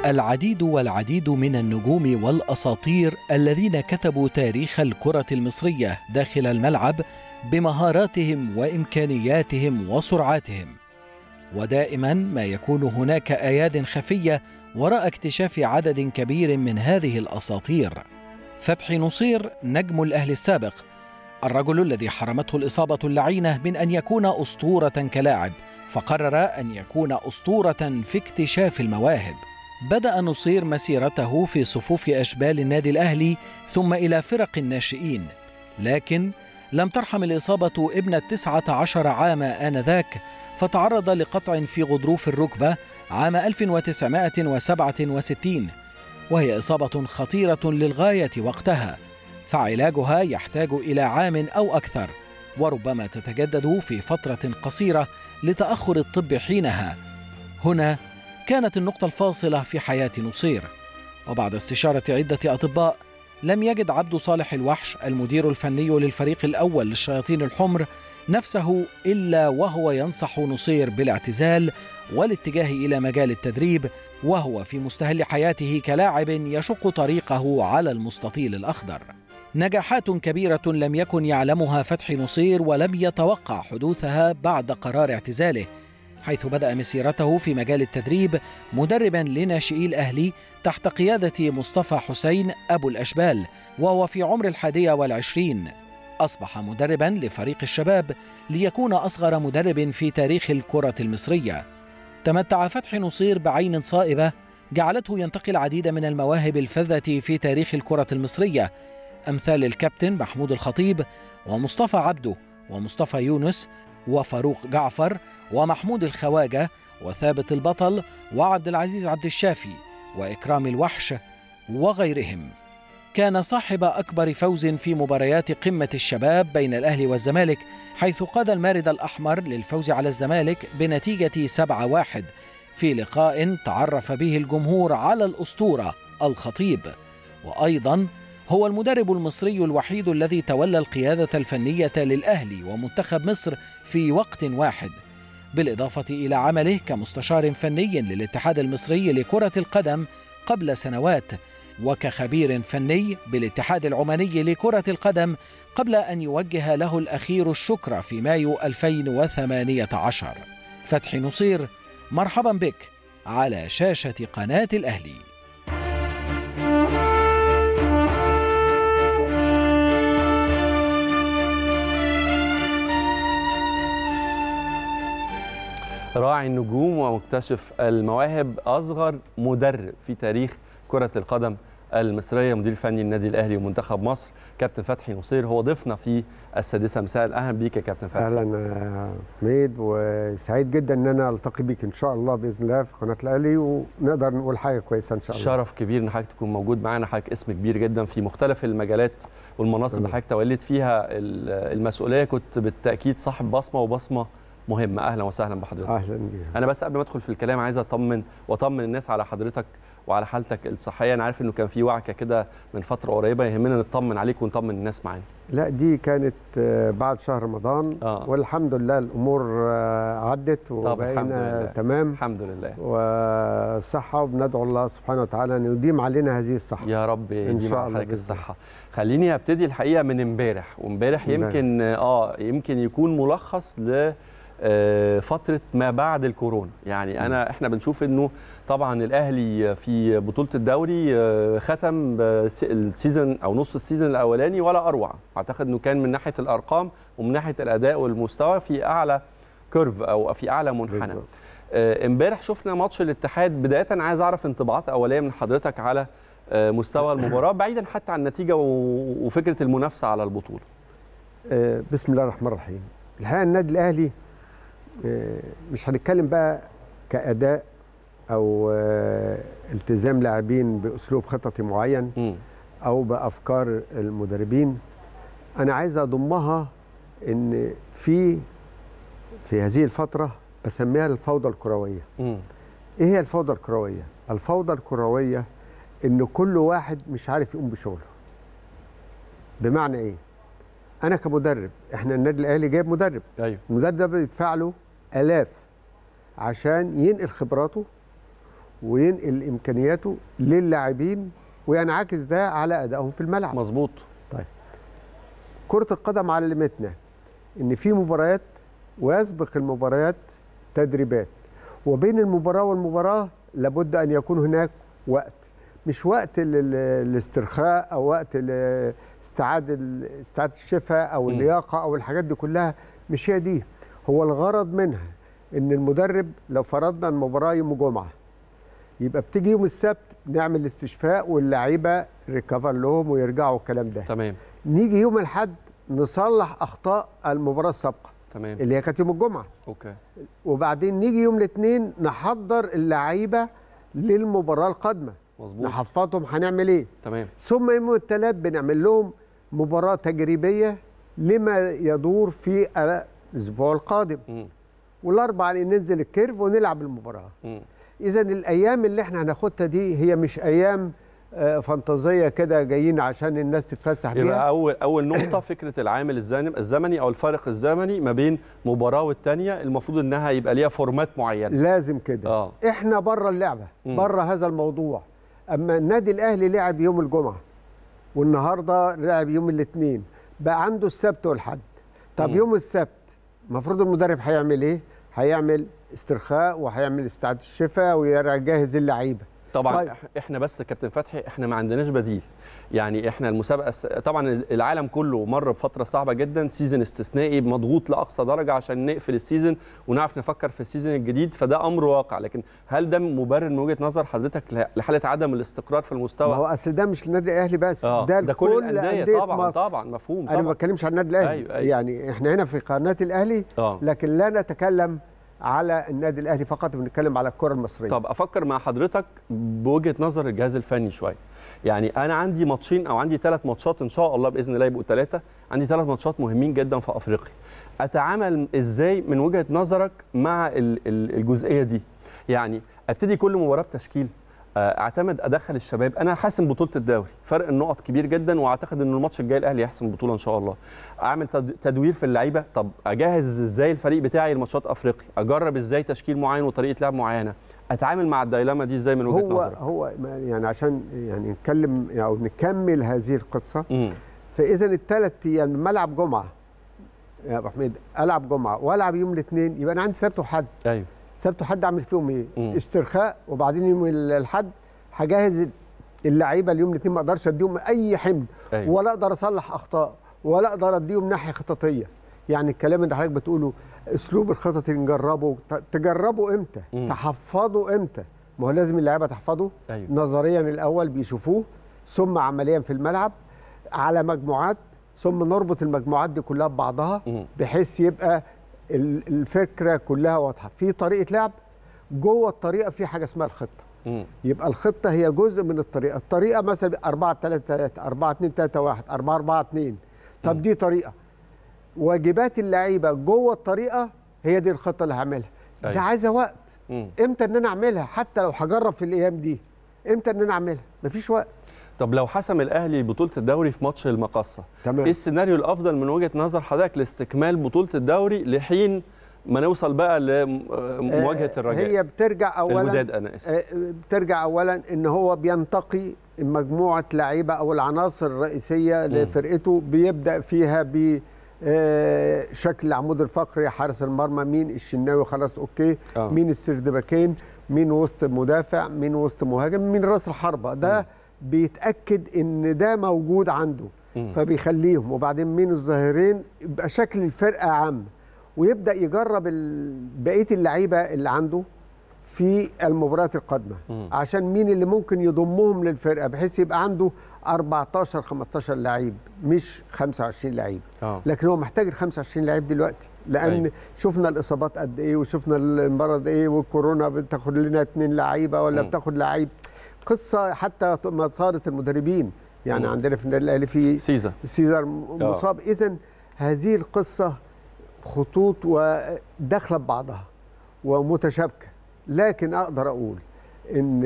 العديد والعديد من النجوم والاساطير الذين كتبوا تاريخ الكره المصريه داخل الملعب بمهاراتهم وامكانياتهم وسرعاتهم ودائما ما يكون هناك اياد خفيه وراء اكتشاف عدد كبير من هذه الاساطير فتحي نصير نجم الاهلي السابق الرجل الذي حرمته الاصابه اللعينه من ان يكون اسطوره كلاعب فقرر ان يكون اسطوره في اكتشاف المواهب بدا نصير مسيرته في صفوف اشبال النادي الاهلي ثم الى فرق الناشئين لكن لم ترحم الإصابة ابن التسعة عشر عام آنذاك فتعرض لقطع في غضروف الركبة عام 1967 وهي إصابة خطيرة للغاية وقتها فعلاجها يحتاج إلى عام أو أكثر وربما تتجدد في فترة قصيرة لتأخر الطب حينها هنا كانت النقطة الفاصلة في حياة نصير وبعد استشارة عدة أطباء لم يجد عبد صالح الوحش المدير الفني للفريق الأول للشياطين الحمر نفسه إلا وهو ينصح نصير بالاعتزال والاتجاه إلى مجال التدريب وهو في مستهل حياته كلاعب يشق طريقه على المستطيل الأخضر نجاحات كبيرة لم يكن يعلمها فتحي نصير ولم يتوقع حدوثها بعد قرار اعتزاله حيث بدأ مسيرته في مجال التدريب مدربا لناشئي الأهلي تحت قيادة مصطفى حسين أبو الأشبال وهو في عمر الحادية والعشرين أصبح مدربا لفريق الشباب ليكون أصغر مدرب في تاريخ الكرة المصرية تمتع فتحي نصير بعين صائبة جعلته ينتقي العديد من المواهب الفذة في تاريخ الكرة المصرية أمثال الكابتن محمود الخطيب ومصطفى عبده ومصطفى يونس وفاروق جعفر ومحمود الخواجة وثابت البطل وعبد العزيز عبد الشافي وإكرام الوحش وغيرهم كان صاحب أكبر فوز في مباريات قمة الشباب بين الأهلي والزمالك حيث قاد المارد الأحمر للفوز على الزمالك بنتيجة 7-1 في لقاء تعرف به الجمهور على الأسطورة الخطيب وأيضا هو المدرب المصري الوحيد الذي تولى القيادة الفنية للأهلي ومنتخب مصر في وقت واحد بالإضافة إلى عمله كمستشار فني للاتحاد المصري لكرة القدم قبل سنوات وكخبير فني بالاتحاد العماني لكرة القدم قبل أن يوجه له الأخير الشكر في مايو 2018 فتحي نصير مرحبا بك على شاشة قناة الأهلي راعي النجوم ومكتشف المواهب اصغر مدرب في تاريخ كره القدم المصريه مدير فني النادي الاهلي ومنتخب مصر كابتن فتحي نصير هو ضيفنا في السادسه مساء اهلا بيك يا كابتن فتحي اهلا يا حميد وسعيد جدا ان انا التقي بيك ان شاء الله باذن الله في قناه الاهلي ونقدر نقول حاجه كويسه ان شاء الله شرف كبير ان حضرتك تكون موجود معانا حضرتك اسم كبير جدا في مختلف المجالات والمناصب اللي حضرتك توليت فيها المسؤوليه كنت بالتاكيد صاحب بصمه وبصمه مهمه اهلا وسهلا بحضرتك اهلا بيك انا بس قبل ما ادخل في الكلام عايز اطمن واطمن الناس على حضرتك وعلى حالتك الصحيه انا عارف انه كان في وعكه كده من فتره قريبه يهمنا نطمن عليك ونطمن الناس معانا لا دي كانت بعد شهر رمضان آه. والحمد لله الامور عدت وبقينا تمام الحمد لله والصحه وبندعو الله سبحانه وتعالى ان يديم علينا هذه الصحه يا رب يديم على حضرتك الصحه خليني ابتدي الحقيقه من امبارح وامبارح يمكن اه يمكن يكون ملخص ل فتره ما بعد الكورونا يعني انا احنا بنشوف انه طبعا الاهلي في بطوله الدوري ختم السيزون او نص السيزون الاولاني ولا اروع اعتقد انه كان من ناحيه الارقام ومن ناحيه الاداء والمستوى في اعلى كيرف او في اعلى منحنى امبارح شفنا ماتش الاتحاد بدايه عايز اعرف انطباعات اوليه من حضرتك على مستوى المباراه بعيدا حتى عن النتيجه وفكره المنافسه على البطوله بسم الله الرحمن الرحيم الحقيقه النادي الاهلي مش هنتكلم بقى كاداء او التزام لاعبين باسلوب خططي معين او بافكار المدربين انا عايز اضمها ان في في هذه الفتره بسميها الفوضى الكرويه ايه هي الفوضى الكرويه الفوضى الكرويه ان كل واحد مش عارف يقوم بشغله بمعنى ايه انا كمدرب احنا النادي الاهلي جايب مدرب ايوه المدرب ده بيدفع له الاف عشان ينقل خبراته وينقل امكانياته للاعبين وينعكس ده على ادائهم في الملعب مظبوط طيب كره القدم علمتنا ان في مباريات ويسبق المباريات تدريبات وبين المباراه والمباراه لابد ان يكون هناك وقت مش وقت الاسترخاء او وقت استعاده استعاده الشفاء او اللياقه او الحاجات دي كلها مش هي دي هو الغرض منها ان المدرب لو فرضنا المباراه يوم الجمعه يبقى بتيجي يوم السبت نعمل استشفاء واللعيبه ريكفر لهم ويرجعوا الكلام ده تمام نيجي يوم الاحد نصلح اخطاء المباراه السابقه تمام اللي هي كانت يوم الجمعه اوكي وبعدين نيجي يوم الاثنين نحضر اللعيبه للمباراه القادمه مظبوط نحفظهم هنعمل ايه تمام ثم يوم الثلاث بنعمل لهم مباراه تجريبيه لما يدور في الاسبوع القادم م. والاربعاء ننزل الكيرف ونلعب المباراه اذا الايام اللي احنا هناخدها دي هي مش ايام فانتازيه كده جايين عشان الناس تتفسح بيها يبقى اول اول نقطه فكره العامل الزمني او الفارق الزمني ما بين مباراه والثانيه المفروض انها يبقى ليها فورمات معينه لازم كده آه. احنا بره اللعبه بره هذا الموضوع اما النادي الاهلي لعب يوم الجمعه والنهارده لعب يوم الاثنين بقى عنده السبت والحد طب م. يوم السبت المفروض المدرب هيعمل ايه هيعمل استرخاء وهيعمل استعاده الشفاء ويجهز اللعيبه طبعا طيب. احنا بس كابتن فتحي احنا ما عندناش بديل يعني احنا المسابقه طبعا العالم كله مر بفتره صعبه جدا سيزون استثنائي مضغوط لاقصى درجه عشان نقفل السيزون ونعرف نفكر في السيزون الجديد فده امر واقع لكن هل ده مبرر من وجهه نظر حضرتك لحاله عدم الاستقرار في المستوى ما هو اصل ده مش النادي الاهلي بس آه ده, ده كل الانديه طبعا مصر. طبعا مفهوم طبعا انا ما بتكلمش عن النادي الاهلي أيوة أيوة. يعني احنا هنا في قناه الاهلي آه. لكن لا نتكلم على النادي الاهلي فقط بنتكلم على الكره المصريه طب افكر مع حضرتك بوجهه نظر الجهاز الفني شويه يعني انا عندي ماتشين او عندي ثلاث ماتشات ان شاء الله باذن الله يبقوا ثلاثه عندي ثلاث ماتشات مهمين جدا في افريقيا اتعامل ازاي من وجهه نظرك مع الجزئيه دي يعني ابتدي كل مباراه بتشكيل اعتمد ادخل الشباب انا حاسم بطوله الدوري فرق النقط كبير جدا واعتقد ان الماتش الجاي الاهلي يحسم البطوله ان شاء الله اعمل تدوير في اللعيبه طب اجهز ازاي الفريق بتاعي لماتشات افريقيا اجرب ازاي تشكيل معين وطريقه لعب معينه اتعامل مع الدايلاما دي ازاي من وجهه هو نظرك هو يعني عشان يعني نتكلم او نكمل هذه القصه م. فاذا الثلاث ايام لما العب جمعه يا ابو حميد العب جمعه والعب يوم الاثنين يبقى انا عندي سبت وحد ايوه سبت وحد اعمل فيهم ايه؟ م. استرخاء وبعدين يوم الاحد هجهز اللعيبه اليوم الاثنين ما اقدرش اديهم اي حمل أيوة. ولا اقدر اصلح اخطاء ولا اقدر اديهم ناحيه خططيه يعني الكلام اللي حضرتك بتقوله اسلوب الخطط اللي نجربه تجربه امتى؟ م. تحفظه امتى؟ ما هو لازم اللعيبه تحفظه أيوة. نظريا الاول بيشوفوه ثم عمليا في الملعب على مجموعات ثم نربط المجموعات دي كلها ببعضها م. بحيث يبقى الفكره كلها واضحه في طريقه لعب جوه الطريقه في حاجه اسمها الخطه م. يبقى الخطه هي جزء من الطريقه الطريقه مثلا 4 3 3 4 2 3 1 4 4 2 طب م. دي طريقه واجبات اللعيبه جوه الطريقه هي دي الخطه اللي هعملها أيوة. دي عايزه وقت م. امتى ان انا اعملها حتى لو هجرب في الايام دي امتى ان انا اعملها مفيش وقت طب لو حسم الاهلي بطوله الدوري في ماتش المقصه تمام ايه السيناريو الافضل من وجهه نظر حضرتك لاستكمال بطوله الدوري لحين ما نوصل بقى لمواجهه الرجاء هي بترجع اولا الوداد انا اسف آه، بترجع اولا ان هو بينتقي مجموعه لعيبه او العناصر الرئيسيه لفرقته بيبدا فيها ب آه، شكل العمود الفقري حارس المرمى مين الشناوي خلاص اوكي آه. مين السردباكين مين وسط مدافع مين وسط مهاجم مين راس الحربه ده بيتاكد ان ده موجود عنده مم. فبيخليهم وبعدين مين الظاهرين يبقى شكل الفرقه عام ويبدا يجرب ال- بقيه اللعيبه اللي عنده في المباريات القادمه مم. عشان مين اللي ممكن يضمهم للفرقه بحيث يبقى عنده 14 15 لعيب مش 25 لعيب اه لكن هو محتاج ال 25 لعيب دلوقتي لان أيوة. شفنا الاصابات قد ايه وشفنا المرض ايه والكورونا بتاخد لنا اثنين لعيبه ولا مم. بتاخد لعيب قصه حتى ما صارت المدربين يعني مم. عندنا في النادي الاهلي في سيزا سيزر مصاب اذا هذه القصه خطوط وداخله ببعضها ومتشابكه لكن اقدر اقول ان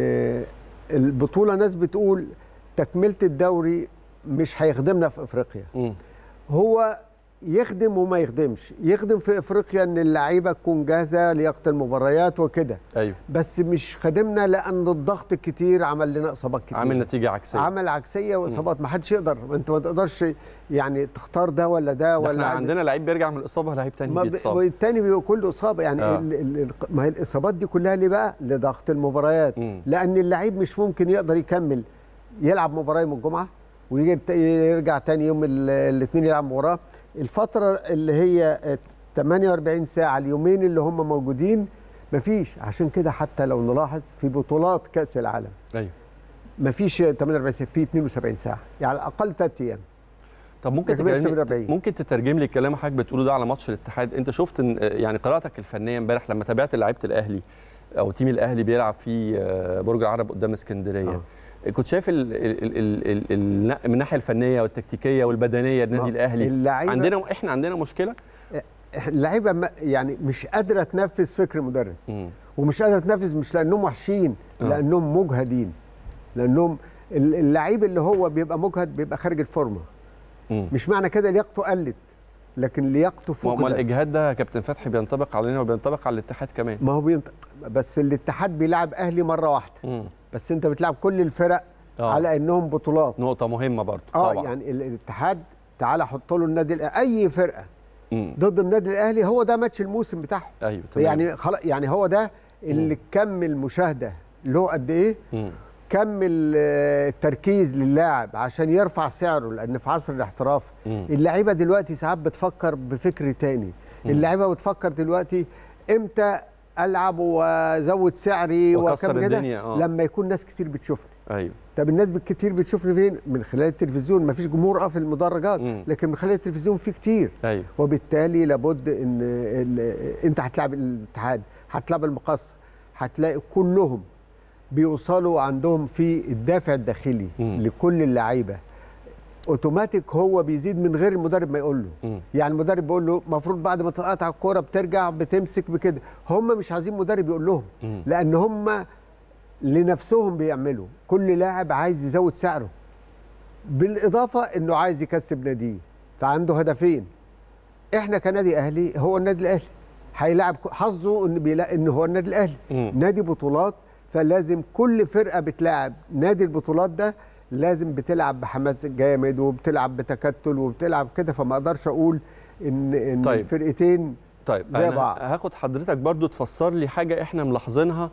البطوله ناس بتقول تكمله الدوري مش هيخدمنا في افريقيا مم. هو يخدم وما يخدمش يخدم في افريقيا ان اللعيبه تكون جاهزه لياقه المباريات وكده ايوه بس مش خدمنا لان الضغط الكتير عمل لنا اصابات كتير عامل نتيجه عكسيه عمل عكسيه واصابات ما حدش يقدر انت ما تقدرش يعني تختار ده ولا ده ولا احنا عندنا لعيب بيرجع من الاصابه لعيب تاني بيتصاب والتاني بيبقى كله اصابه يعني آه. ال ال ما هي الاصابات دي كلها ليه بقى لضغط المباريات م. لان اللعيب مش ممكن يقدر يكمل يلعب مباراه يوم الجمعه ويجي يرجع تاني يوم الاثنين يلعب مباراه الفتره اللي هي 48 ساعه اليومين اللي هم موجودين مفيش عشان كده حتى لو نلاحظ في بطولات كاس العالم ايوه مفيش 48 ساعه في 72 ساعه يعني على الاقل ثلاث ايام طب ممكن تترجم ممكن تترجم لي الكلام حضرتك بتقوله ده على ماتش الاتحاد انت شفت يعني قراءتك الفنيه امبارح لما تابعت لعيبه الاهلي او تيم الاهلي بيلعب في برج العرب قدام اسكندريه آه. كنت شايف ال ال ال ال من الناحيه الفنيه والتكتيكيه والبدنيه النادي الاهلي عندنا احنا عندنا مشكله اللعيبه يعني مش قادره تنفذ فكر المدرب ومش قادره تنفذ مش لانهم وحشين آه. لانهم مجهدين لانهم اللعيب اللي هو بيبقى مجهد بيبقى خارج الفورمه مش معنى كده لياقته قلت لكن لياقته فوق ما الاجهاد ده يا كابتن فتحي بينطبق علينا وبينطبق على الاتحاد كمان ما هو بينط... بس الاتحاد بيلعب اهلي مره واحده مم. بس انت بتلعب كل الفرق آه. على انهم بطولات نقطه مهمه برضه اه طبعا. يعني الاتحاد تعالى حط له النادي الأهلي. اي فرقه مم. ضد النادي الاهلي هو ده ماتش الموسم بتاعهم ايوه تمام يعني خلاص يعني هو ده اللي كم المشاهده له قد ايه مم. كم التركيز للاعب عشان يرفع سعره لان في عصر الاحتراف اللعيبه دلوقتي ساعات بتفكر بفكر تاني اللعيبه بتفكر دلوقتي امتى العب وازود سعري وكم كده آه. لما يكون ناس كتير بتشوفني ايوه طب الناس كتير بتشوفني فين من خلال التلفزيون ما فيش جمهور اه في المدرجات مم. لكن من خلال التلفزيون في كتير أيوه. وبالتالي لابد ان انت هتلعب الاتحاد هتلعب المقص هتلاقي كلهم بيوصلوا عندهم في الدافع الداخلي مم. لكل اللعيبه اوتوماتيك هو بيزيد من غير المدرب ما يقول له مم. يعني المدرب بيقول له المفروض بعد ما تقطع الكوره بترجع بتمسك بكده هم مش عايزين مدرب يقول لهم مم. لان هم لنفسهم بيعملوا كل لاعب عايز يزود سعره بالاضافه انه عايز يكسب ناديه فعنده هدفين احنا كنادي اهلي هو النادي الاهلي هيلاعب حظه ان بيلاقي ان هو النادي الاهلي مم. نادي بطولات فلازم كل فرقه بتلاعب نادي البطولات ده لازم بتلعب بحماس جامد وبتلعب بتكتل وبتلعب كده فما اقدرش اقول ان ان طيب. الفرقتين طيب زي أنا بعض. هاخد حضرتك برضو تفسر لي حاجه احنا ملاحظينها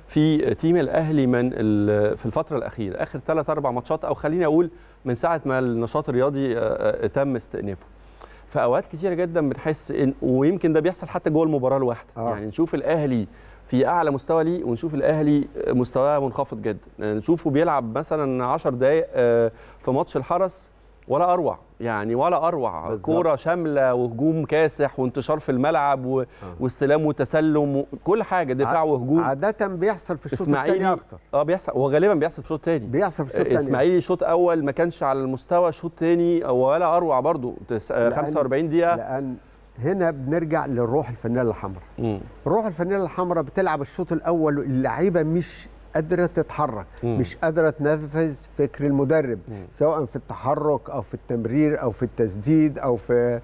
في تيم الاهلي من في الفتره الاخيره اخر ثلاث اربع ماتشات او خليني اقول من ساعه ما النشاط الرياضي تم استئنافه في اوقات كتيره جدا بنحس ان ويمكن ده بيحصل حتى جوه المباراه الواحده آه. يعني نشوف الاهلي في اعلى مستوى ليه ونشوف الاهلي مستواه منخفض جدا نشوفه بيلعب مثلا 10 دقائق في ماتش الحرس ولا اروع يعني ولا اروع بالظبط. كوره شامله وهجوم كاسح وانتشار في الملعب و... واستلام وتسلم وكل حاجه دفاع ع- وهجوم عاده بيحصل في الشوط الثاني اكتر اه بيحصل وغالبا بيحصل في الشوط الثاني بيحصل في الشوط الثاني اسماعيلي شوط اول ما كانش على المستوى شوط ثاني ولا اروع برضو تس... آه، لأن- 45 دقيقه لان هنا بنرجع للروح الفانيلا الحمراء مم. روح الفانيلا الحمراء بتلعب الشوط الاول اللعيبه مش قادره تتحرك مم. مش قادره تنفذ فكر المدرب مم. سواء في التحرك او في التمرير او في التسديد او في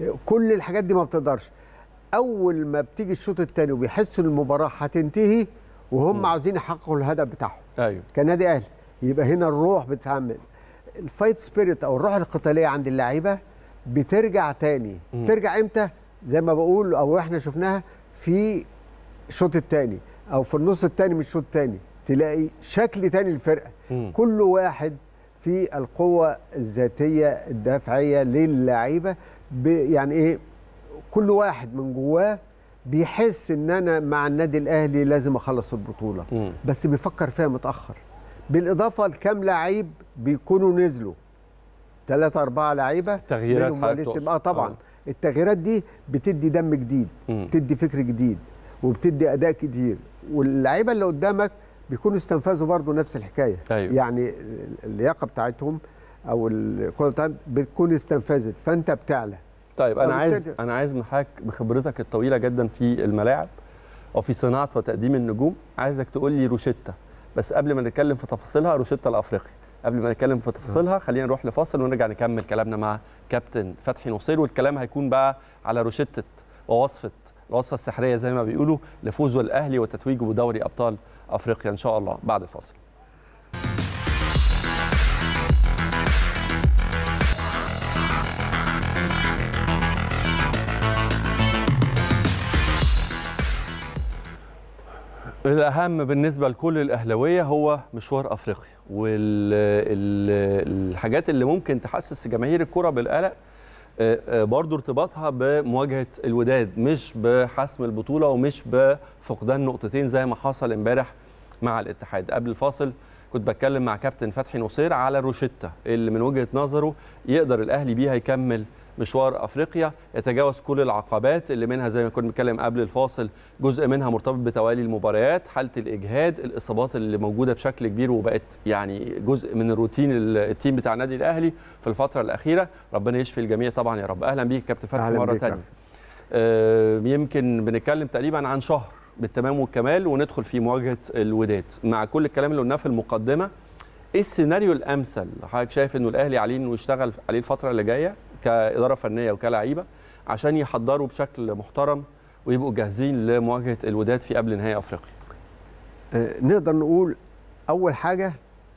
كل الحاجات دي ما بتقدرش اول ما بتيجي الشوط الثاني وبيحسوا ان المباراه هتنتهي وهم مم. عاوزين يحققوا الهدف بتاعهم ايوه كنادي اهلي يبقى هنا الروح بتتعمل الفايت سبيريت او الروح القتاليه عند اللعيبه بترجع تاني مم. ترجع امتى زي ما بقول او احنا شفناها في الشوط الثاني او في النص الثاني من الشوط الثاني تلاقي شكل تاني للفرقه مم. كل واحد في القوه الذاتيه الدافعيه للعيبه ب- يعني ايه كل واحد من جواه بيحس ان انا مع النادي الاهلي لازم اخلص البطوله مم. بس بيفكر فيها متاخر بالاضافه لكام لعيب بيكونوا نزلوا ثلاثة أربعة لعيبة تغييرات منهم حضرتك وليد تقصد. سم- اه طبعا آه. التغييرات دي بتدي دم جديد مم. بتدي فكر جديد وبتدي اداء كتير واللعيبه اللي قدامك بيكونوا استنفذوا برضو نفس الحكايه أيوة. يعني اللياقه بتاعتهم او القوه بتاعتهم بتكون استنفذت فانت بتعلى طيب انا أو عايز بالتالي- انا عايز من حضرتك بخبرتك الطويله جدا في الملاعب وفي صناعه وتقديم النجوم عايزك تقول لي روشيتا بس قبل ما نتكلم في تفاصيلها روشيتا الافريقي قبل ما نتكلم في تفاصيلها خلينا نروح لفاصل ونرجع نكمل كلامنا مع كابتن فتحي نصير والكلام هيكون بقى على روشته ووصفه الوصفه السحريه زي ما بيقولوا لفوزه الاهلي وتتويجه بدوري ابطال افريقيا ان شاء الله بعد الفاصل الأهم بالنسبة لكل الأهلاوية هو مشوار أفريقيا والحاجات اللي ممكن تحسس جماهير الكرة بالقلق برضو ارتباطها بمواجهة الوداد مش بحسم البطولة ومش بفقدان نقطتين زي ما حصل امبارح مع الاتحاد قبل الفاصل كنت بتكلم مع كابتن فتحي نصير على روشيتا اللي من وجهة نظره يقدر الأهلي بيها يكمل مشوار افريقيا يتجاوز كل العقبات اللي منها زي ما كنا بنتكلم قبل الفاصل جزء منها مرتبط بتوالي المباريات حاله الاجهاد الاصابات اللي موجوده بشكل كبير وبقت يعني جزء من الروتين التيم بتاع النادي الاهلي في الفتره الاخيره ربنا يشفي الجميع طبعا يا رب اهلا بيك كابتن فتحي مره ثانيه آه يمكن بنتكلم تقريبا عن شهر بالتمام والكمال وندخل في مواجهه الوداد مع كل الكلام اللي قلناه في المقدمه ايه السيناريو الامثل حضرتك شايف انه الاهلي عليه انه يشتغل عليه الفتره اللي جايه كاداره فنيه وكلاعيبه عشان يحضروا بشكل محترم ويبقوا جاهزين لمواجهه الوداد في قبل نهائي افريقيا آه نقدر نقول اول حاجه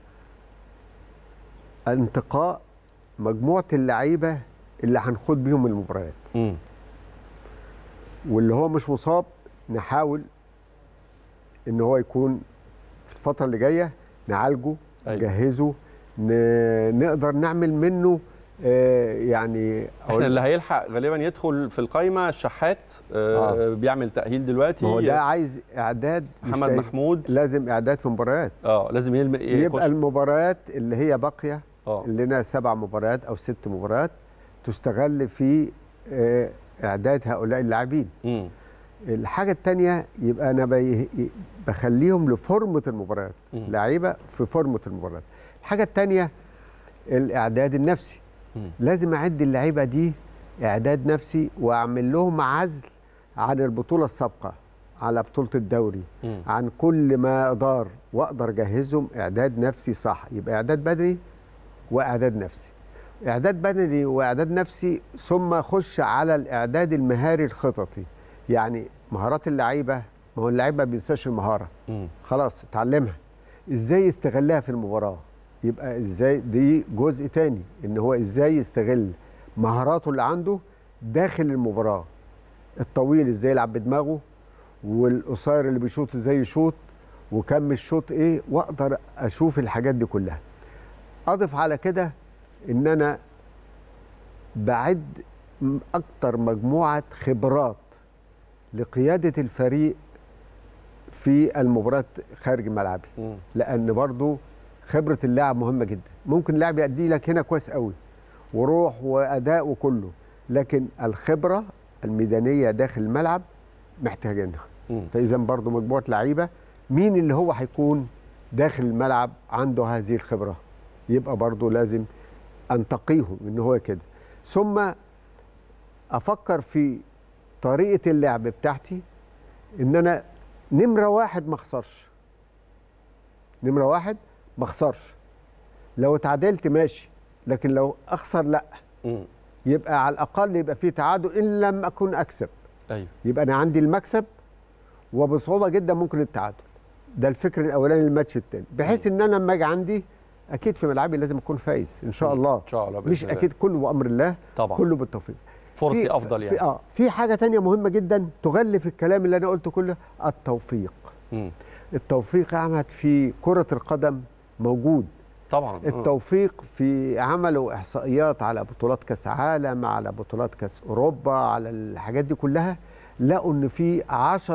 انتقاء مجموعه اللعيبه اللي هنخوض بيهم المباريات م. واللي هو مش مصاب نحاول ان هو يكون في الفتره اللي جايه نعالجه أيوة. نجهزه نقدر نعمل منه يعني احنا اللي هيلحق غالبا يدخل في القايمه الشحات آه. آه بيعمل تاهيل دلوقتي هو ده عايز اعداد محمد محمود لازم اعداد في مباريات اه لازم يلم يبقى المباريات اللي هي باقيه آه. اللي لنا سبع مباريات او ست مباريات تستغل في آه اعداد هؤلاء اللاعبين الحاجه الثانيه يبقى انا بي... بخليهم لفورمه المباريات لعيبه في فورمه المباريات الحاجه الثانيه الاعداد النفسي لازم اعد اللعيبه دي اعداد نفسي واعمل لهم عزل عن البطوله السابقه على بطوله الدوري م. عن كل ما اقدر واقدر اجهزهم اعداد نفسي صح يبقى اعداد بدني واعداد نفسي اعداد بدني واعداد نفسي ثم اخش على الاعداد المهاري الخططي يعني مهارات اللعيبه ما هو اللعيب ما بينساش المهاره م. خلاص اتعلمها ازاي يستغلها في المباراه يبقى ازاي دي جزء تاني ان هو ازاي يستغل مهاراته اللي عنده داخل المباراه الطويل ازاي يلعب بدماغه والقصير اللي بيشوط ازاي يشوط وكم الشوط ايه واقدر اشوف الحاجات دي كلها اضف على كده ان انا بعد اكتر مجموعه خبرات لقياده الفريق في المباراه خارج ملعبي لان برضو خبره اللاعب مهمه جدا ممكن اللاعب يأدي لك هنا كويس قوي وروح واداء وكله لكن الخبره الميدانيه داخل الملعب محتاجينها فاذا برضو مجموعه لعيبه مين اللي هو هيكون داخل الملعب عنده هذه الخبره يبقى برضو لازم انتقيه ان هو كده ثم افكر في طريقه اللعب بتاعتي ان انا نمره واحد ما اخسرش نمره واحد ما اخسرش لو اتعادلت ماشي لكن لو اخسر لا م. يبقى على الاقل يبقى في تعادل ان لم اكن اكسب ايوه يبقى انا عندي المكسب وبصعوبه جدا ممكن التعادل ده الفكر الاولاني للماتش الثاني بحيث ان انا لما اجي عندي اكيد في ملعبي لازم اكون فايز ان شاء الله ان شاء الله مش اكيد كله بامر الله طبعا كله بالتوفيق فرصي افضل يعني في اه في حاجه تانية مهمه جدا تغلف الكلام اللي انا قلته كله التوفيق م. التوفيق يا احمد في كره القدم موجود طبعا التوفيق في عملوا احصائيات على بطولات كاس عالم على بطولات كاس اوروبا على الحاجات دي كلها لقوا ان في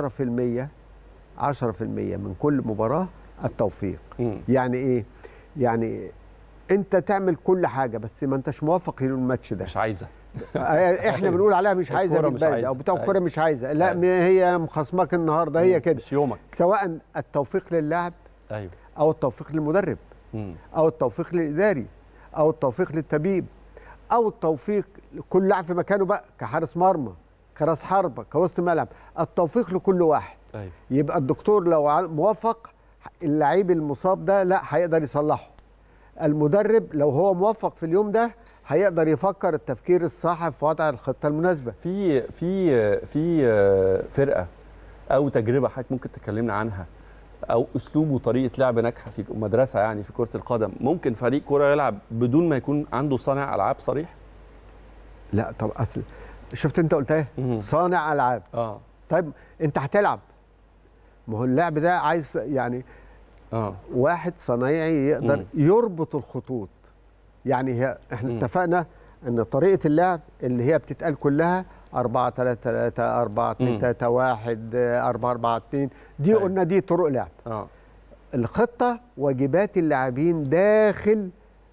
10% 10% من كل مباراه التوفيق م. يعني ايه يعني انت تعمل كل حاجه بس ما انتش موافق للماتش ده مش عايزه احنا بنقول عليها مش عايزه الكرة مش بالبلد عايزة. او بتاع الكوره أيوة. مش عايزه لا أيوة. ما هي مخصماك النهارده هي كده مش يومك سواء التوفيق للاعب ايوه او التوفيق للمدرب م. او التوفيق للاداري او التوفيق للطبيب او التوفيق كل لاعب في مكانه بقى كحارس مرمى كراس حربه كوسط ملعب التوفيق لكل واحد ايوه يبقى الدكتور لو ع- موفق اللعيب المصاب ده لا هيقدر يصلحه المدرب لو هو موفق في اليوم ده هيقدر يفكر التفكير الصح في وضع الخطه المناسبه في في في فرقه او تجربه حضرتك ممكن تكلمنا عنها او اسلوب وطريقه لعب ناجحه في مدرسه يعني في كره القدم ممكن فريق كره يلعب بدون ما يكون عنده صانع العاب صريح لا طب اصل شفت انت قلت ايه صانع العاب اه طيب انت هتلعب ما هو اللعب ده عايز يعني اه واحد صنايعي يقدر مم. يربط الخطوط يعني هي احنا مم. اتفقنا ان طريقه اللعب اللي هي بتتقال كلها 4 3 3 4 2 مم. 3 1 4 4 2 دي أيوة. قلنا دي طرق لعب اه الخطه واجبات اللاعبين داخل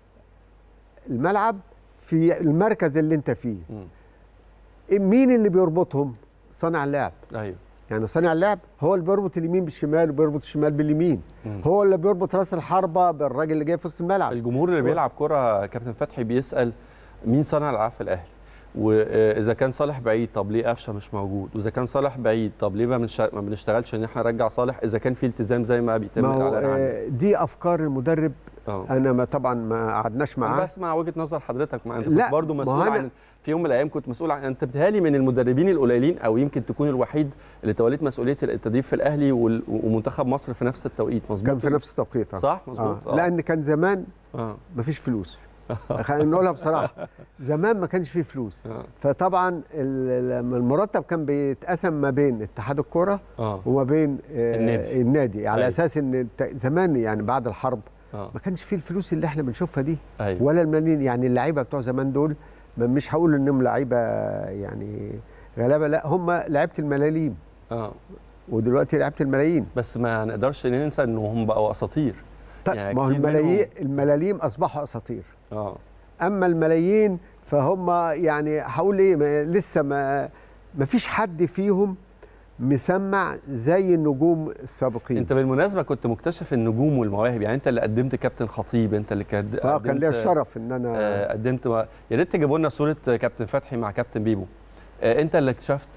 الملعب في المركز اللي انت فيه مم. مين اللي بيربطهم صانع اللعب ايوه يعني صانع اللعب هو اللي بيربط اليمين بالشمال وبيربط الشمال باليمين مم. هو اللي بيربط راس الحربه بالراجل اللي جاي في وسط الملعب الجمهور اللي بيلعب كره كابتن فتحي بيسال مين صانع الالعاب في الاهلي واذا كان صالح بعيد طب ليه قفشه مش موجود واذا كان صالح بعيد طب ليه ما, بنش... ما بنشتغلش ان احنا نرجع صالح اذا كان في التزام زي ما بيتم ما هو الاعلان عنه آه، دي افكار المدرب اه انا ما طبعا ما قعدناش انا معاه بسمع وجهه نظر حضرتك ما انت لا، كنت برضه ما مسؤول هو أنا- عن في يوم من الايام كنت مسؤول عن انت بتهالي من المدربين القليلين او يمكن تكون الوحيد اللي توليت مسؤوليه التدريب في الاهلي وال- ومنتخب مصر في نفس التوقيت مظبوط كان في نفس التوقيت آه. صح مظبوط آه. لان كان زمان اه ما فيش فلوس خلينا نقولها بصراحه زمان ما كانش فيه فلوس اه فطبعا ال- لما المرتب كان بيتقسم ما بين اتحاد الكره اه وما بين آه، النادي. النادي على أيوة. اساس ان الت- زمان يعني بعد الحرب اه ما كانش فيه الفلوس اللي احنا بنشوفها دي ايوه ولا الملايين يعني اللعيبه بتوع زمان دول ما- مش هقول انهم لعيبه يعني غلابه لا هم لعيبه الملاليم اه ودلوقتي لعيبه الملايين بس ما نقدرش ننسى انهم بقوا اساطير طيب يعني ما هو كتير الملايين منهم- الملاليم اصبحوا اساطير اه اما الملايين فهم يعني هقول ايه ما لسه ما ما فيش حد فيهم مسمع زي النجوم السابقين انت بالمناسبه كنت مكتشف النجوم والمواهب يعني انت اللي قدمت كابتن خطيب انت اللي كد... اه كان ليا قدمت- الشرف ان انا آه قدمت يا ريت تجيبوا لنا صوره كابتن فتحي مع كابتن بيبو آه انت اللي اكتشفت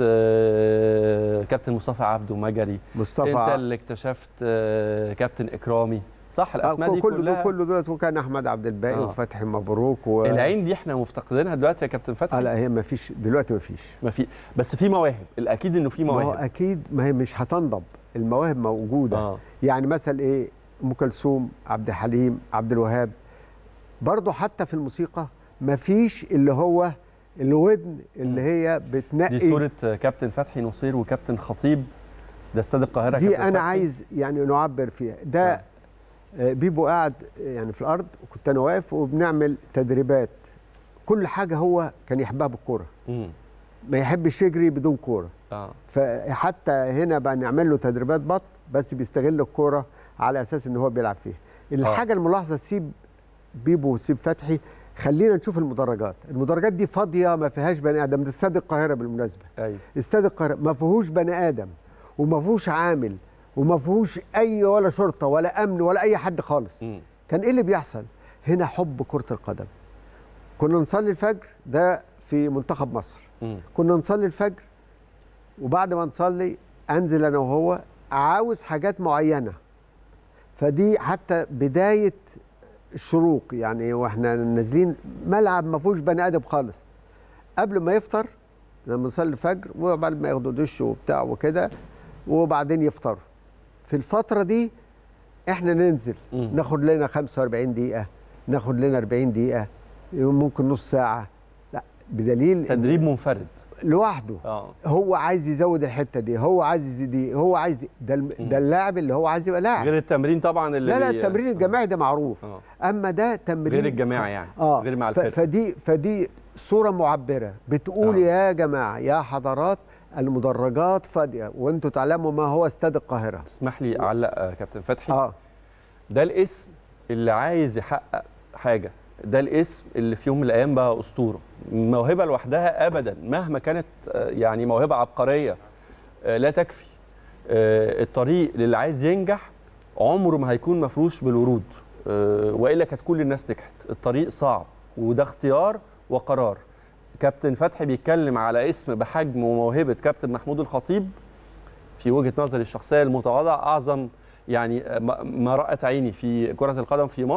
آه كابتن مصطفى عبده مجري مصطفى انت اللي اكتشفت آه كابتن اكرامي صح الاسماء آه دي كله كلها دول كله دولت وكان احمد عبد الباقي آه. وفتحي مبروك و... العين دي احنا مفتقدينها دلوقتي يا كابتن آه فتحي لا هي ما فيش دلوقتي ما فيش ما في بس في مواهب الاكيد انه في ما هو مواهب اكيد ما هي مش هتنضب المواهب موجوده اه يعني مثلا ايه ام كلثوم عبد الحليم عبد الوهاب برضه حتى في الموسيقى ما فيش اللي هو الودن اللي مم. هي بتنقي دي صوره كابتن فتحي نصير وكابتن خطيب ده استاد القاهره دي كابتن انا فتحي. عايز يعني نعبر فيها ده آه. آه، بيبو قاعد يعني في الارض وكنت انا واقف وبنعمل تدريبات كل حاجه هو كان يحبها بالكوره مم. ما يحبش يجري بدون كوره اه فحتى هنا بقى نعمل له تدريبات بط بس بيستغل الكوره على اساس ان هو بيلعب فيها الحاجه الملاحظه سيب بيبو وسيب فتحي خلينا نشوف المدرجات المدرجات دي فاضيه ما فيهاش بني ادم ده استاد القاهره بالمناسبه ايوه استاد القاهره ما فيهوش بني ادم وما فيهوش عامل وما فيهوش اي ولا شرطه ولا امن ولا اي حد خالص مم. كان ايه اللي بيحصل هنا حب كره القدم كنا نصلي الفجر ده في منتخب مصر مم. كنا نصلي الفجر وبعد ما نصلي انزل انا وهو عاوز حاجات معينه فدي حتى بدايه الشروق يعني واحنا نازلين ملعب ما فيهوش بني ادم خالص قبل ما يفطر لما نصلي الفجر وبعد ما ياخدوا دش وبتاع وكده وبعدين يفطروا في الفتره دي احنا ننزل مم. ناخد لنا 45 دقيقه ناخد لنا 40 دقيقه ممكن نص ساعه لا بدليل إن تدريب منفرد لوحده اه هو عايز يزود الحته دي هو عايز يزيد دي هو عايز دي ده, الم... مم. ده اللاعب اللي هو عايز يبقى لاعب غير التمرين طبعا اللي لا لا بي- التمرين الجماعي ده معروف اه اما ده تمرين غير الجماعي يعني اه غير مع ف... الفرقه فدي فدي صوره معبره بتقول آه. يا جماعه يا حضرات المدرجات فاضيه وانتم تعلموا ما هو استاد القاهره اسمح لي اعلق آه، كابتن فتحي اه ده الاسم اللي عايز يحقق حاجه ده الاسم اللي في يوم من الايام بقى اسطوره موهبه لوحدها ابدا مهما كانت آه، يعني موهبه عبقريه آه، لا تكفي آه، الطريق للي عايز ينجح عمره ما هيكون مفروش بالورود آه، والا كانت كل الناس نجحت الطريق صعب وده اختيار وقرار كابتن فتحي بيتكلم على اسم بحجم وموهبه كابتن محمود الخطيب في وجهه نظري الشخصيه المتواضعه اعظم يعني ما ما رأت عيني في كرة القدم في مصر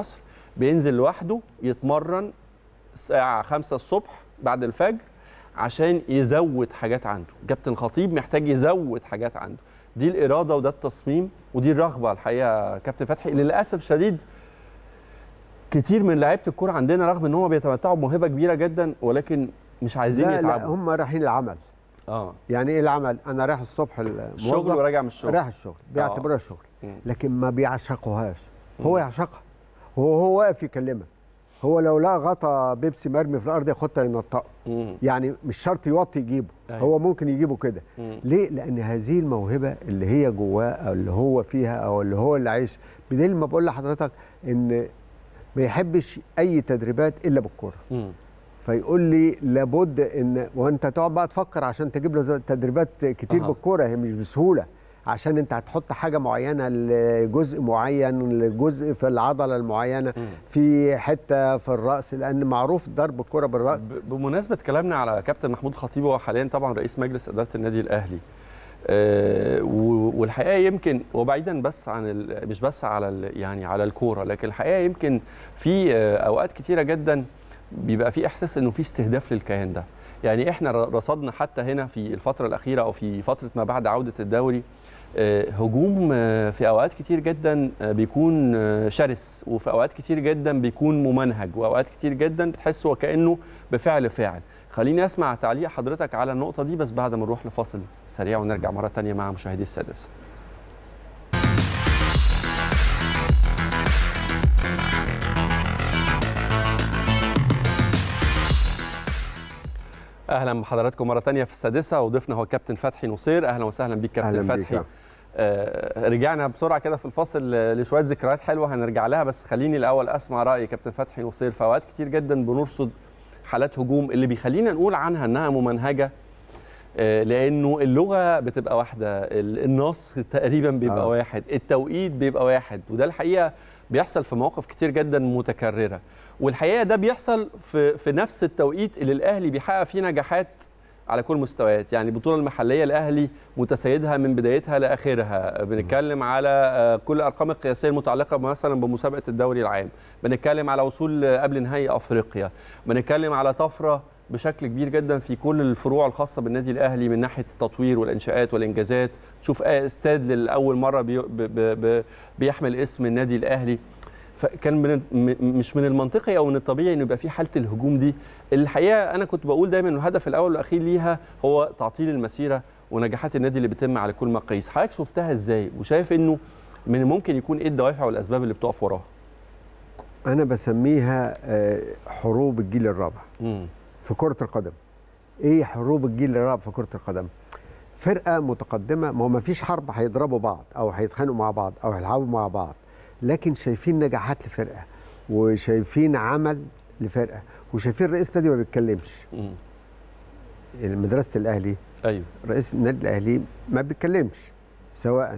بينزل لوحده يتمرن الساعه 5 الصبح بعد الفجر عشان يزود حاجات عنده كابتن خطيب محتاج يزود حاجات عنده دي الاراده وده التصميم ودي الرغبه الحقيقه كابتن فتحي للاسف شديد كتير من لعيبه الكوره عندنا رغم ان هم بيتمتعوا بموهبه كبيره جدا ولكن مش عايزين لا لا يتعبوا هم رايحين العمل اه يعني ايه العمل انا رايح الصبح الموظف الشغل وراجع من الشغل رايح الشغل بيعتبرها شغل مم. لكن ما بيعشقوهاش هو مم. يعشقها وهو هو واقف يكلمك هو لو لقى غطا بيبسي مرمي في الارض ياخدها ينطقه مم. يعني مش شرط يوطي يجيبه أيوة. هو ممكن يجيبه كده مم. ليه لان هذه الموهبه اللي هي جواه او اللي هو فيها او اللي هو اللي عايش بدليل ما بقول لحضرتك ان ما يحبش اي تدريبات الا بالكوره مم. فيقول لي لابد ان وانت تقعد بقى تفكر عشان تجيب له تدريبات كتير أها. بالكوره هي مش بسهوله عشان انت هتحط حاجه معينه لجزء معين لجزء في العضله المعينه مم. في حته في الراس لان معروف ضرب الكوره بالراس ب- بمناسبه كلامنا على كابتن محمود خطيب هو حاليا طبعا رئيس مجلس اداره النادي الاهلي آه، و- والحقيقه يمكن وبعيدا بس عن ال- مش بس على ال- يعني على الكوره لكن الحقيقه يمكن في آه، اوقات كتيره جدا بيبقى في احساس انه في استهداف للكيان ده يعني احنا ر- رصدنا حتى هنا في الفتره الاخيره او في فتره ما بعد عوده الدوري آه، هجوم آه، في اوقات كتير جدا آه، بيكون آه، شرس وفي اوقات كتير جدا بيكون ممنهج واوقات كتير جدا بتحس وكانه بفعل فاعل خليني اسمع تعليق حضرتك على النقطه دي بس بعد ما نروح لفاصل سريع ونرجع مره تانية مع مشاهدي السادسه اهلا بحضراتكم مره تانية في السادسه وضيفنا هو كابتن فتحي نصير اهلا وسهلا بيك كابتن أهلاً بيك فتحي يا. آه رجعنا بسرعه كده في الفاصل آه، لشويه ذكريات حلوه هنرجع لها بس خليني الاول اسمع راي كابتن فتحي نصير في اوقات كتير جدا بنرصد حالات هجوم اللي بيخلينا نقول عنها انها ممنهجه آه، لانه اللغه بتبقى واحده ال- النص تقريبا بيبقى آه. آه. واحد التوقيت بيبقى واحد وده الحقيقه بيحصل في مواقف كتير جدا متكرره والحقيقه ده بيحصل في في نفس التوقيت اللي الاهلي بيحقق فيه نجاحات على كل المستويات يعني البطوله المحليه الاهلي متسيدها من بدايتها لاخرها بنتكلم على آه، كل الارقام القياسيه المتعلقه مثلا بمسابقه الدوري العام بنتكلم على وصول آه، قبل نهائي افريقيا بنتكلم على طفره بشكل كبير جدا في كل الفروع الخاصه بالنادي الاهلي من ناحيه التطوير والانشاءات والانجازات تشوف آه، استاد لاول مره بي ب ب ب بيحمل اسم النادي الاهلي فكان من م- مش من المنطقي او من الطبيعي انه يبقى في حاله الهجوم دي الحقيقه انا كنت بقول دايما انه الهدف الاول والاخير ليها هو تعطيل المسيره ونجاحات النادي اللي بتتم على كل مقاييس حضرتك شفتها ازاي وشايف انه من ممكن يكون ايه الدوافع والاسباب اللي بتقف وراها انا بسميها آه، حروب الجيل الرابع امم في كره القدم ايه حروب الجيل الرابع في كره القدم فرقه متقدمه ما هو ما فيش حرب هيضربوا بعض او هيتخانقوا مع بعض او هيلعبوا مع بعض لكن شايفين نجاحات لفرقه وشايفين عمل لفرقه وشايفين رئيس نادي ما بيتكلمش امم مدرسه الاهلي ايوه رئيس النادي الاهلي ما بيتكلمش سواء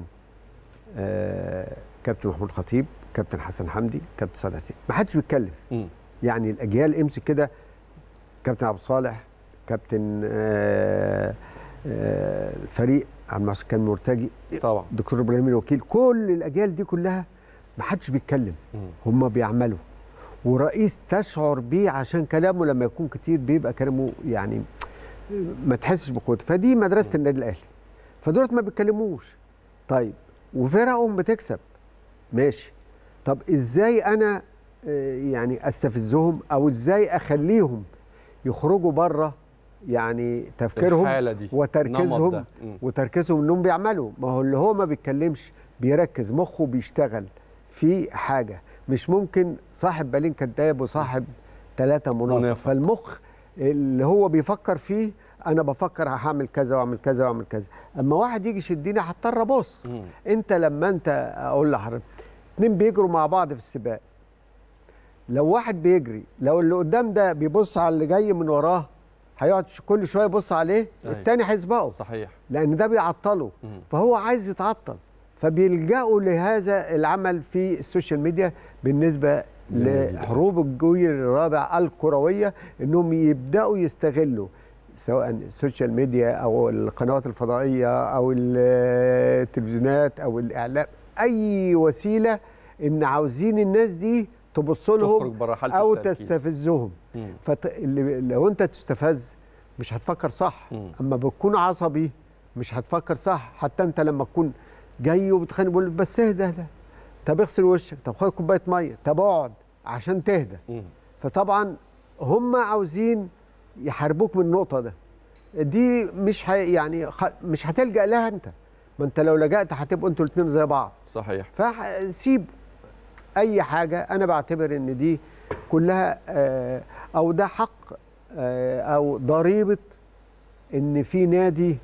آه كابتن محمود خطيب كابتن حسن حمدي كابتن صالح سيف ما حدش بيتكلم امم يعني الاجيال امسك كده كابتن عبد الصالح كابتن آه آه الفريق عبد المحسن كان مرتجي طبعا دكتور ابراهيم الوكيل كل الاجيال دي كلها ما حدش بيتكلم مم. هم بيعملوا ورئيس تشعر بيه عشان كلامه لما يكون كتير بيبقى كلامه يعني ما تحسش بقوته فدي مدرسه النادي الاهلي فدولت ما بيتكلموش طيب وفرقهم بتكسب ماشي طب ازاي انا آه، يعني استفزهم او ازاي اخليهم يخرجوا بره يعني تفكيرهم الحاله دي النمط وتركيزهم ده. مم. وتركيزهم انهم بيعملوا ما هو اللي هو ما بيتكلمش بيركز مخه بيشتغل في حاجه مش ممكن صاحب بالين كذاب وصاحب ثلاثه منافق منافق. فالمخ اللي هو بيفكر فيه انا بفكر هعمل كذا واعمل كذا واعمل كذا اما واحد يجي يشدني هضطر ابص مم. انت لما انت اقول لحضرتك اتنين بيجروا مع بعض في السباق لو واحد بيجري لو اللي قدام ده بيبص على اللي جاي من وراه هيقعد كل شويه يبص عليه أيوة. التاني هيسبقه صحيح لان ده بيعطله مم. فهو عايز يتعطل فبيلجأوا لهذا العمل في السوشيال ميديا بالنسبه للنادي لحروب الجيل الرابع الكرويه انهم يبداوا يستغلوا سواء السوشيال ميديا او القنوات الفضائيه او التلفزيونات او الاعلام اي وسيله ان عاوزين الناس دي تبص لهم او تستفزهم فلو انت تستفز مش هتفكر صح مم. اما بتكون عصبي مش هتفكر صح حتى انت لما تكون جاي وبتخانق بقول بس اهدى اهدى طب اغسل وشك طب خد كوبايه ميه طب اقعد عشان تهدى مم. فطبعا هم عاوزين يحاربوك من النقطه ده دي مش هي يعني مش هتلجا لها انت ما انت لو لجأت هتبقوا انتوا الاثنين زي بعض صحيح فسيب اي حاجه انا بعتبر ان دي كلها او ده حق او ضريبه ان في نادي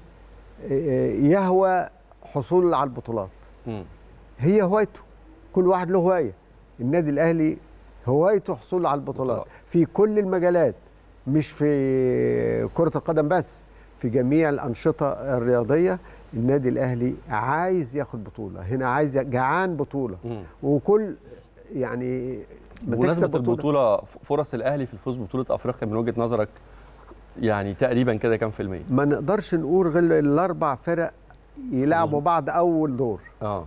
يهوى حصول على البطولات م. هي هوايته كل واحد له هوايه النادي الاهلي هوايته حصول على البطولات في كل المجالات مش في كره القدم بس في جميع الانشطه الرياضيه النادي الاهلي عايز ياخد بطوله هنا عايز جعان بطوله م. وكل يعني بمناسبه بطولة. البطوله فرص الاهلي في الفوز ببطوله افريقيا من وجهه نظرك يعني تقريبا كده كام في الميه ما نقدرش نقول غير الاربع فرق يلعبوا بعض اول دور اه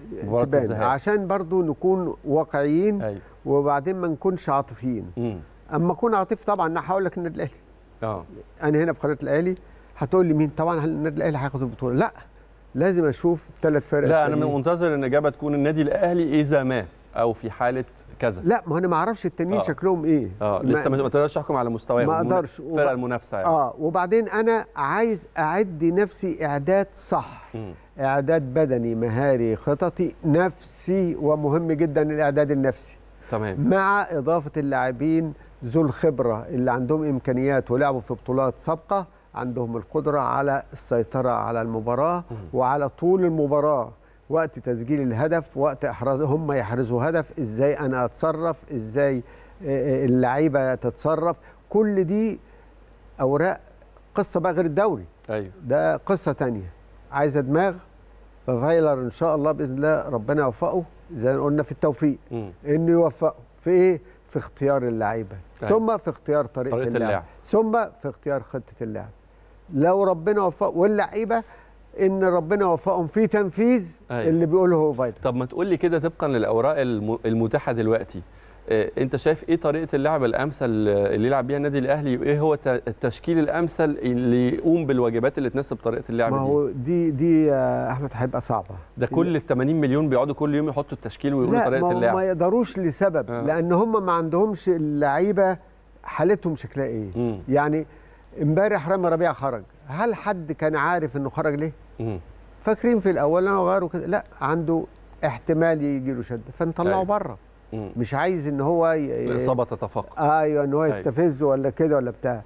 عشان برضو نكون واقعيين أيوه. وبعدين ما نكونش عاطفيين اما اكون عاطفي طبعا انا هقول لك النادي الاهلي اه انا هنا في قناه الاهلي هتقول لي مين طبعا هل النادي الاهلي هياخد البطوله لا لازم اشوف الثلاث فرق لا انا منتظر ان الاجابه تكون النادي الاهلي اذا ما او في حاله كذا لا ما انا ما اعرفش التانيين آه. شكلهم ايه اه لسه ما تقدرش تحكم على مستواهم ما اقدرش الفرق المنافسه يعني. اه وبعدين انا عايز اعد نفسي اعداد صح م. اعداد بدني مهاري خططي نفسي ومهم جدا الاعداد النفسي تمام مع اضافه اللاعبين ذو الخبره اللي عندهم امكانيات ولعبوا في بطولات سابقه عندهم القدره على السيطره على المباراه م. وعلى طول المباراه وقت تسجيل الهدف وقت احراز هم يحرزوا هدف ازاي انا اتصرف ازاي اللعيبه تتصرف كل دي اوراق قصه بقى غير الدوري ايوه ده قصه تانية عايزه دماغ فايلر ان شاء الله باذن الله ربنا يوفقه زي ما قلنا في التوفيق م. انه يوفقه في ايه في اختيار اللعيبه أيوة. ثم في اختيار طريقه, طريقة اللعب. اللعب ثم في اختيار خطه اللعب لو ربنا وفقه واللعيبه ان ربنا وفقهم في تنفيذ أيوة. اللي بيقوله هو فايتر طب ما تقول لي كده طبقا للاوراق المتاحه دلوقتي إيه انت شايف ايه طريقه اللعب الامثل اللي يلعب بيها النادي الاهلي وايه هو التشكيل الامثل اللي يقوم بالواجبات اللي تناسب طريقه اللعب ما هو دي دي يا احمد هيبقى صعبه ده كل ال 80 مليون بيقعدوا كل يوم يحطوا التشكيل ويقولوا طريقه ما اللعب ما يقدروش لسبب آه. لان هم ما عندهمش اللعيبه حالتهم شكلها ايه م. يعني امبارح رامي ربيعه خرج هل حد كان عارف انه خرج ليه م. فاكرين في الاول انا غيره كده لا عنده احتمال يجي له شد فنطلعه أيوة. بره مش عايز ان هو ي... الاصابه تتفاقم ايوه ان هو يستفزه ولا كده ولا بتاع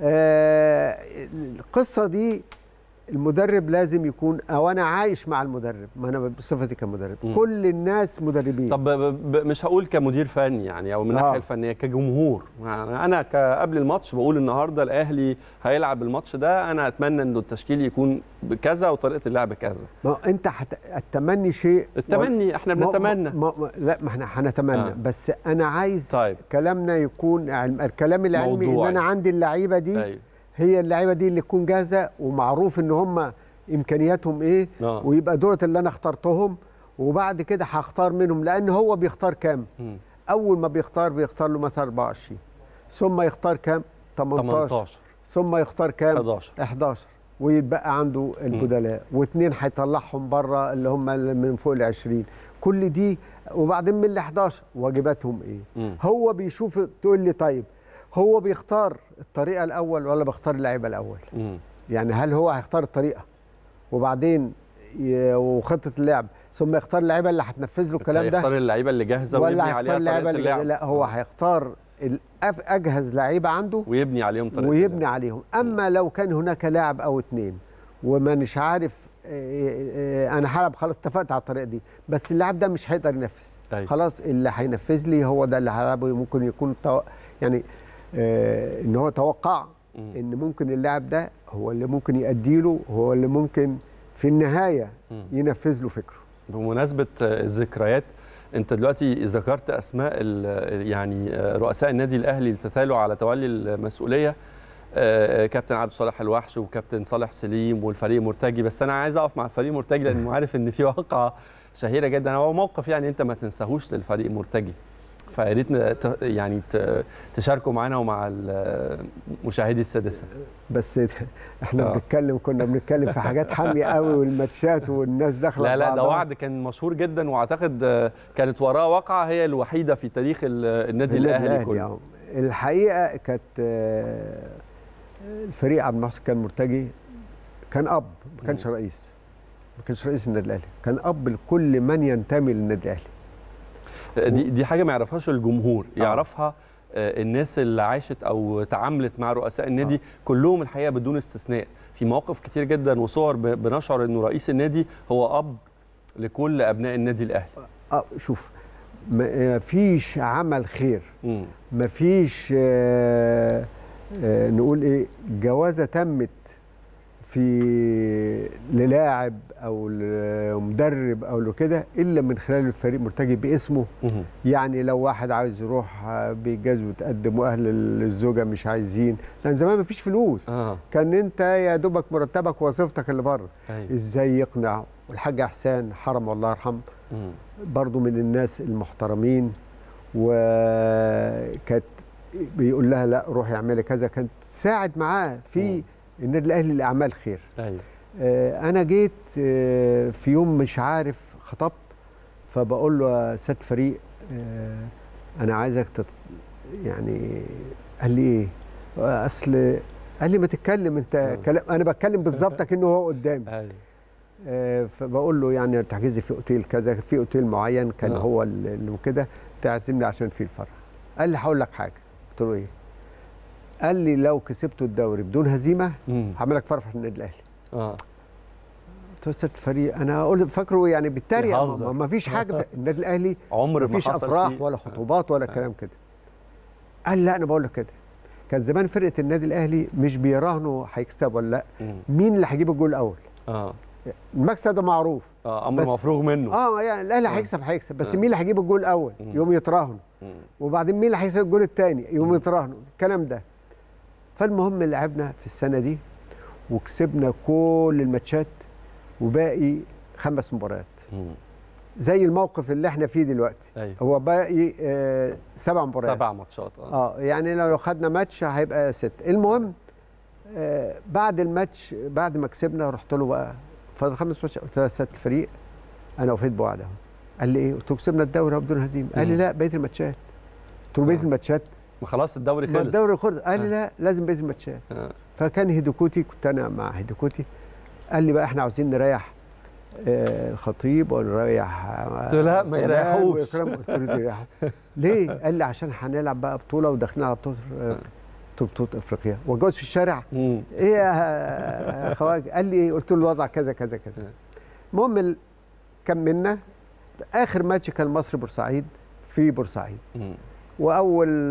آه القصه دي المدرب لازم يكون او انا عايش مع المدرب ما انا بصفتي كمدرب م. كل الناس مدربين طب مش هقول كمدير فني يعني او من الناحيه آه. الفنيه كجمهور انا قبل الماتش بقول النهارده الاهلي هيلعب الماتش ده انا اتمنى انه التشكيل يكون بكذا وطريقه اللعب كذا ما انت حت... التمني شيء التمني احنا بنتمنى ما... ما... ما... لا ما احنا هنتمنى آه. بس انا عايز طيب. كلامنا يكون الكلام العلمي ان انا عندي اللعيبه دي أيوه. هي اللعيبه دي اللي تكون جاهزه ومعروف ان هم امكانياتهم ايه آه. ويبقى دولت اللي انا اخترتهم وبعد كده هختار منهم لان هو بيختار كام م. اول ما بيختار بيختار له مثلا 24 ثم يختار كام 18, 18. ثم يختار كام 11 11 ويتبقى عنده البدلاء واثنين هيطلعهم بره اللي هم من فوق ال 20 كل دي وبعدين من ال 11 واجباتهم ايه م. هو بيشوف تقول لي طيب هو بيختار الطريقه الاول ولا بيختار اللعيبه الاول م. يعني هل هو هيختار الطريقه وبعدين ي... وخطه اللعب ثم يختار اللعيبه اللي هتنفذ له الكلام ده هيختار اللعيبه اللي جاهزه ويبني عليها طريقه اللعب لا هو هيختار اجهز لعيبه عنده ويبني عليهم طريقه ويبني اللعب. عليهم اما م. لو كان هناك لاعب او اثنين ومانيش عارف انا هلعب خلاص اتفقت على الطريقه دي بس اللاعب ده مش هيقدر ينفذ أيوة. خلاص اللي هينفذ لي هو ده اللي هلعبه ممكن يكون تو... يعني آه ان هو توقع م. ان ممكن اللاعب ده هو اللي ممكن يأدي له هو اللي ممكن في النهايه م. ينفذ له فكره بمناسبه الذكريات انت دلوقتي ذكرت اسماء يعني رؤساء النادي الاهلي اللي تتالوا على تولي المسؤوليه كابتن عبد الصالح الوحش وكابتن صالح سليم والفريق مرتجي بس انا عايز اقف مع الفريق مرتجي لانه عارف ان في واقعه شهيره جدا هو موقف يعني انت ما تنساهوش للفريق مرتجي فيا ريت يعني تشاركوا معانا ومع مشاهدي السادسه بس احنا آه. بنتكلم كنا بنتكلم في حاجات حاميه قوي والماتشات والناس داخله لا لا ده وعد كان مشهور جدا واعتقد كانت وراه واقعه هي الوحيده في تاريخ النادي الاهلي كله الحقيقه كانت الفريق عبد المحسن كان مرتجي كان اب ما كانش رئيس ما كانش رئيس النادي الاهلي كان اب لكل من ينتمي للنادي الاهلي دي دي حاجه ما يعرفهاش الجمهور آه. يعرفها الناس اللي عاشت او تعاملت مع رؤساء النادي آه. كلهم الحقيقه بدون استثناء في مواقف كتير جدا وصور بنشعر انه رئيس النادي هو اب لكل ابناء النادي الاهلي اه شوف ما فيش عمل خير ما فيش آه آه نقول ايه جوازه تمت في للاعب او لمدرب او لكده الا من خلال الفريق مرتجي باسمه يعني لو واحد عايز يروح بيجاز وتقدم واهل الزوجه مش عايزين لان زمان ما فيش فلوس آه. كان انت يا دوبك مرتبك ووظيفتك اللي بره ازاي يقنع والحاج احسان حرم الله يرحمه برضه من الناس المحترمين وكانت بيقول لها لا روحي اعملي كذا كانت تساعد معاه في النادي الاهلي لاعمال خير ايوه آه انا جيت آه في يوم مش عارف خطبت فبقول له يا سيد فريق آه انا عايزك تت... يعني قال لي ايه اصل قال لي ما تتكلم انت كلام انا بتكلم بالظبط كانه هو قدامي ايوه آه فبقول له يعني تحجزي في اوتيل كذا في اوتيل معين كان آه. هو اللي كده تعزمني عشان في الفرح قال لي هقول لك حاجه قلت له ايه قال لي لو كسبتوا الدوري بدون هزيمه هعمل لك فرح في النادي الاهلي اه قلت له استاذ فريق انا اقول فاكره يعني بالتريقه ما فيش حاجه في النادي الاهلي عمر ما فيش افراح ولا خطوبات ولا كلام كده قال لا انا بقول لك كده كان زمان فرقه النادي الاهلي مش بيراهنوا هيكسب ولا لا مين اللي هيجيب الجول الاول اه المكسب ده معروف اه امر مفروغ منه اه يعني الاهلي هيكسب هيكسب بس مين اللي هيجيب الجول الاول يوم يتراهنوا وبعدين مين اللي هيكسب الجول الثاني يوم يتراهنوا الكلام ده فالمهم لعبنا في السنه دي وكسبنا كل الماتشات وباقي خمس مباريات زي الموقف اللي احنا فيه دلوقتي أيوة. هو باقي آه سبع مباريات سبع ماتشات اه, آه يعني لو خدنا ماتش هيبقى ست المهم آه بعد الماتش بعد ما كسبنا رحت له بقى فاضل خمس ماتشات قلت له يا سياده الفريق انا وفيت بوعد اهو قال لي ايه؟ قلت له كسبنا الدوري بدون هزيمه قال لي لا بقيه الماتشات قلت له بقيه الماتشات ما خلاص الدوري خلص الدوري خلص قال لي لا لازم بقيه الماتشات آه. فكان هيدوكوتي كنت انا مع هيدوكوتي قال لي بقى احنا عاوزين نريح آه الخطيب ونريح قلت له لا ما يريحوش قلت له يريحوا ليه؟ قال لي عشان هنلعب بقى بطوله وداخلين على بطوله بطوله افريقيا واتجوز في الشارع مم. ايه يا خواجه قال لي ايه قلت له الوضع كذا كذا كذا المهم كملنا اخر ماتش كان مصر بورسعيد في بورسعيد مم. واول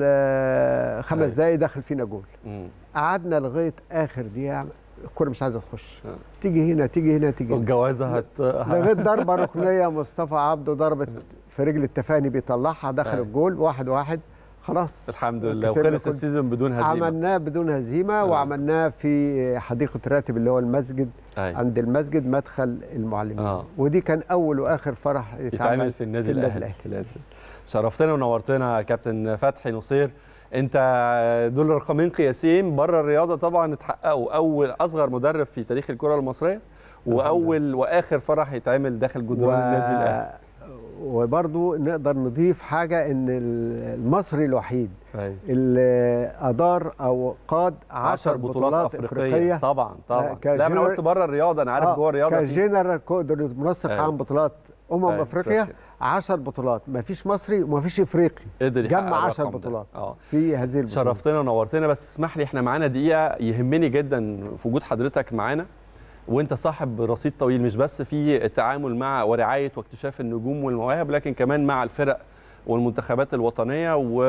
خمس دقايق دخل فينا جول مم. قعدنا لغايه اخر دقيقه الكوره مش عايزه تخش تيجي هنا تيجي هنا تيجي هنا والجوازه هت لغايه ضربه ركنيه مصطفى عبده ضربت في رجل التفاني بيطلعها دخل الجول واحد واحد خلاص الحمد لله وخلص السيزون بدون هزيمه عملناه بدون هزيمه آه. وعملناه في حديقه راتب اللي هو المسجد أي. عند المسجد مدخل المعلمين آه. ودي كان اول واخر فرح يتعمل في النادي الاهلي شرفتنا ونورتنا يا كابتن فتحي نصير انت دول رقمين قياسيين بره الرياضه طبعا اتحققوا اول اصغر مدرب في تاريخ الكره المصريه واول واخر فرح يتعمل داخل جدران و... النادي الاهلي وبرضو نقدر نضيف حاجة ان المصري الوحيد أي. اللي ادار او قاد 10 بطولات, بطولات افريقيه, أفريقية طبعا طبعا لا انا قلت بره الرياضه انا عارف آه جوه الرياضه كجنرال كودر منسق عام بطولات امم أي. افريقيا 10 بطولات ما فيش مصري وما فيش افريقي قدر جمع 10 بطولات آه. في هذه البطولات شرفتنا ونورتنا بس اسمح لي احنا معانا دقيقه يهمني جدا في وجود حضرتك معانا وانت صاحب رصيد طويل مش بس في التعامل مع ورعايه واكتشاف النجوم والمواهب لكن كمان مع الفرق والمنتخبات الوطنيه و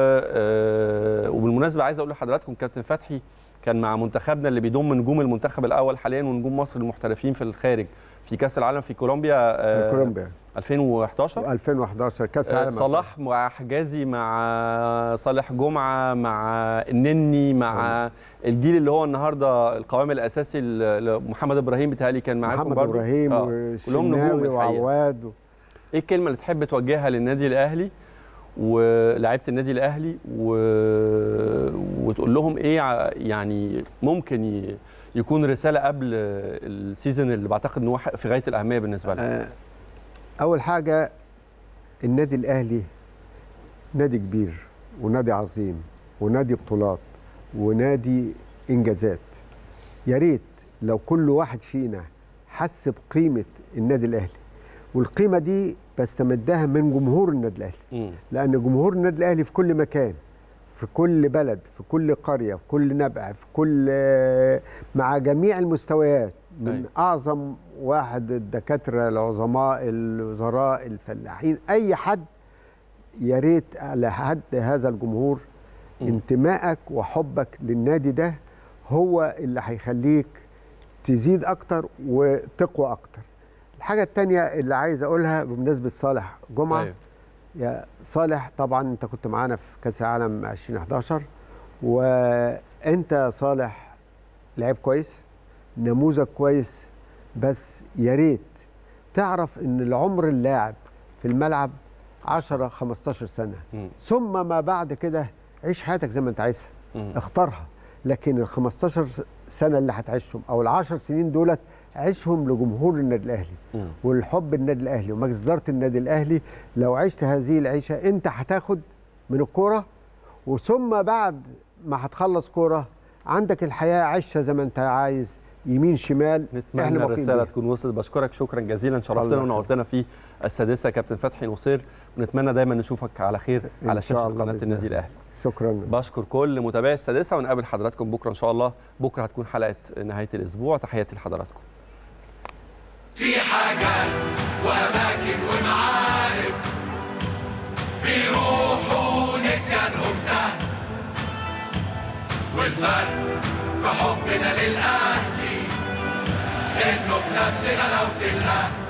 وبالمناسبه عايز اقول لحضراتكم كابتن فتحي كان مع منتخبنا اللي بيضم نجوم المنتخب الاول حاليا ونجوم مصر المحترفين في الخارج في كاس العالم في كولومبيا في كولومبيا 2011 2011 كاس العالم صلاح مع حجازي مع صالح جمعه مع النني مع أه. الجيل اللي هو النهارده القوام الاساسي محمد ابراهيم بيتهيألي كان معاكم محمد برضه ابراهيم آه. كلهم نجوم وعواد و... ايه الكلمه اللي تحب توجهها للنادي الاهلي ولاعيبه النادي الاهلي و... وتقول لهم ايه يعني ممكن ي... يكون رساله قبل السيزون اللي بعتقد ان هو في غايه الاهميه بالنسبه لهم اول حاجه النادي الاهلي نادي كبير ونادي عظيم ونادي بطولات ونادي انجازات يا ريت لو كل واحد فينا حس بقيمه النادي الاهلي والقيمه دي بستمدها من جمهور النادي الاهلي لان جمهور النادي الاهلي في كل مكان في كل بلد في كل قريه في كل نبع في كل مع جميع المستويات من أي. اعظم واحد الدكاتره العظماء الوزراء الفلاحين اي حد يا ريت على حد هذا الجمهور م. انتمائك وحبك للنادي ده هو اللي هيخليك تزيد اكتر وتقوى اكتر الحاجه الثانيه اللي عايز اقولها بمناسبه صالح جمعه أيوه. يا صالح طبعا انت كنت معانا في كاس العالم 2011 وانت يا صالح لعيب كويس نموذج كويس بس يا ريت تعرف ان العمر اللاعب في الملعب 10 15 سنه م. ثم ما بعد كده عيش حياتك زي ما انت عايزها اختارها لكن ال 15 سنه اللي هتعيشهم او ال 10 سنين دولت عيشهم لجمهور النادي الاهلي والحب النادي الاهلي ومجلس اداره النادي الاهلي لو عشت هذه العيشه انت هتاخد من الكوره وثم بعد ما هتخلص كوره عندك الحياه عيشه زي ما انت عايز يمين شمال نتمنى الرساله تكون وصلت بشكرك شكرا جزيلا شرفتنا ونورتنا في السادسه كابتن فتحي نصير ونتمنى دايما نشوفك على خير على شاشه قناه النادي الاهلي شكرا بشكر كل متابعي السادسه ونقابل حضراتكم بكره ان شاء الله بكره هتكون حلقه نهايه الاسبوع تحياتي لحضراتكم في حاجات واماكن ومعارف بيروحوا نسيانهم سهل والفرق في حبنا للاهلي انه في نفس غلاوه الاهل